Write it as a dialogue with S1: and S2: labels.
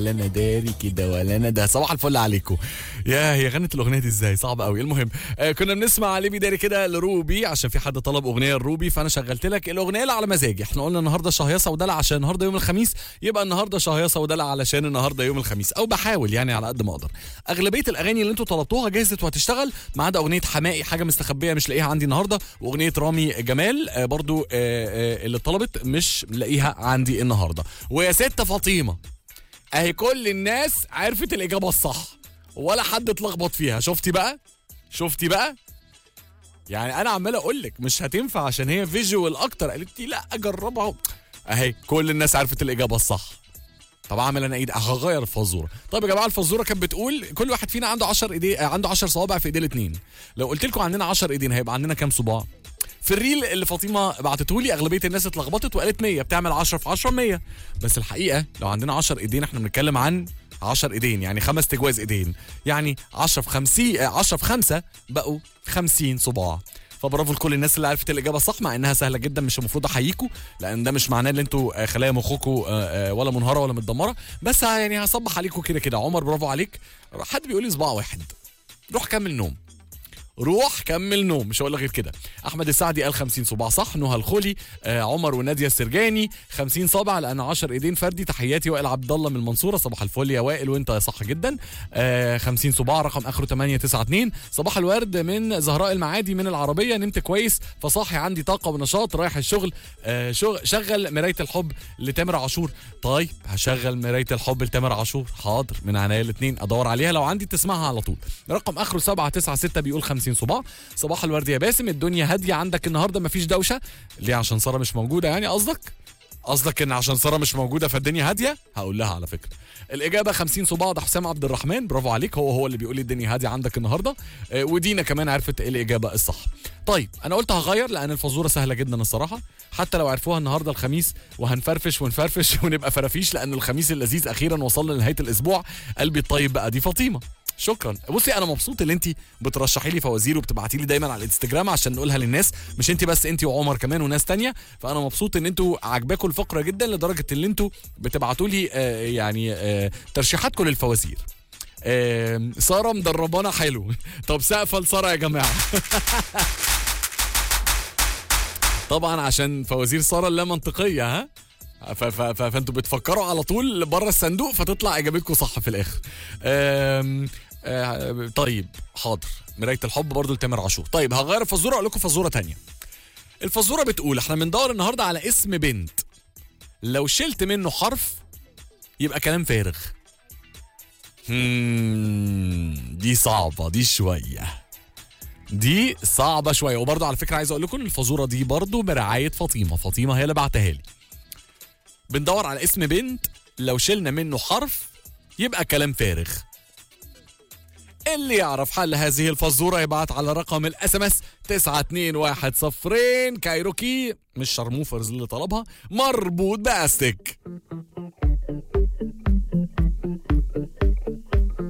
S1: ولا انا داري كده ولا انا ده صباح الفل عليكم يا هي غنت الاغنيه دي ازاي صعبه قوي المهم آه كنا بنسمع علي داري كده لروبي عشان في حد طلب اغنيه لروبي فانا شغلت لك الاغنيه اللي على مزاجي احنا قلنا النهارده شهيصه ودلع عشان النهارده يوم الخميس يبقى النهارده شهيصه ودلع علشان النهارده يوم الخميس او بحاول يعني على قد ما اقدر اغلبيه الاغاني اللي انتوا طلبتوها جهزت وهتشتغل ما عدا اغنيه حمائي حاجه مستخبيه مش لاقيها عندي النهارده واغنيه رامي جمال آه برضو آه آه اللي طلبت مش لاقيها عندي النهارده ويا ست فاطمه اهي كل الناس عرفت الاجابه الصح ولا حد اتلخبط فيها شفتي بقى شفتي بقى يعني انا عمال اقول لك مش هتنفع عشان هي فيجوال اكتر قالت لي لا اجربها اهي كل الناس عرفت الاجابه الصح طب اعمل انا ايه ده؟ هغير الفزوره طيب يا جماعه الفزوره كانت بتقول كل واحد فينا عنده 10 ايديه عنده 10 صوابع في ايديه الاثنين لو قلت لكم عندنا 10 ايدين هيبقى عندنا كام صباع في الريل اللي فاطمه بعتته لي اغلبيه الناس اتلخبطت وقالت 100 بتعمل 10 في 10 100 بس الحقيقه لو عندنا 10 ايدين احنا بنتكلم عن 10 ايدين يعني خمس تجواز ايدين يعني 10 في 50 10 في 5 بقوا 50 صباع فبرافو لكل الناس اللي عرفت الاجابه صح مع انها سهله جدا مش المفروض احييكم لان ده مش معناه ان انتوا خلايا مخكم ولا منهاره ولا متدمره بس يعني هصبح عليكم كده كده عمر برافو عليك حد بيقول لي صباع واحد روح كمل نوم روح كمل نوم مش هقول لك غير كده احمد السعدي قال 50 صباع صح نهى الخولي آه عمر وناديه السرجاني 50 صابع لان 10 ايدين فردي تحياتي وائل عبد الله من المنصوره صباح الفل يا وائل وانت صح جدا آه 50 صباع رقم اخره 892 صباح الورد من زهراء المعادي من العربيه نمت كويس فصاحي عندي طاقه ونشاط رايح الشغل آه شغل مرايه الحب لتامر عاشور طيب هشغل مرايه الحب لتامر عاشور حاضر من عناية الاثنين ادور عليها لو عندي تسمعها على طول رقم اخره 796 بيقول 50 50 صباع صباح الورد يا باسم الدنيا هاديه عندك النهارده مفيش دوشه ليه عشان ساره مش موجوده يعني قصدك قصدك ان عشان ساره مش موجوده فالدنيا هاديه هقول لها على فكره الاجابه 50 صباع ده حسام عبد الرحمن برافو عليك هو هو اللي بيقول لي الدنيا هاديه عندك النهارده آه ودينا كمان عرفت ايه الاجابه الصح طيب انا قلت هغير لان الفزوره سهله جدا الصراحه حتى لو عرفوها النهارده الخميس وهنفرفش ونفرفش ونبقى فرافيش لان الخميس اللذيذ اخيرا وصلنا لنهايه الاسبوع قلبي الطيب بقى دي فاطمه شكرا بصي انا مبسوط ان انت بترشحي لي فوازير وبتبعتي لي دايما على الانستجرام عشان نقولها للناس مش انت بس انت وعمر كمان وناس تانية فانا مبسوط ان انتوا عاجباكم الفقره جدا لدرجه ان انتوا بتبعتوا لي آه يعني آه ترشيحاتكم للفوازير آه ساره مدربانا حلو طب سقفه لساره يا جماعه طبعا عشان فوازير ساره لا منطقيه ها فانتوا بتفكروا على طول بره الصندوق فتطلع اجابتكم صح في الاخر آم آه طيب حاضر مرايه الحب برضو لتامر عاشور طيب هغير الفزوره اقول لكم فزوره تانية الفزوره بتقول احنا بندور النهارده على اسم بنت لو شلت منه حرف يبقى كلام فارغ دي صعبه دي شويه دي صعبه شويه وبرضه على فكره عايز اقول لكم الفزوره دي برضه برعايه فاطمه فاطمه هي اللي بعتها لي بندور على اسم بنت لو شلنا منه حرف يبقى كلام فارغ اللي يعرف حل هذه الفزوره يبعت على رقم الاس ام اس 921 صفرين كايروكي مش شرموفرز اللي طلبها مربوط باستك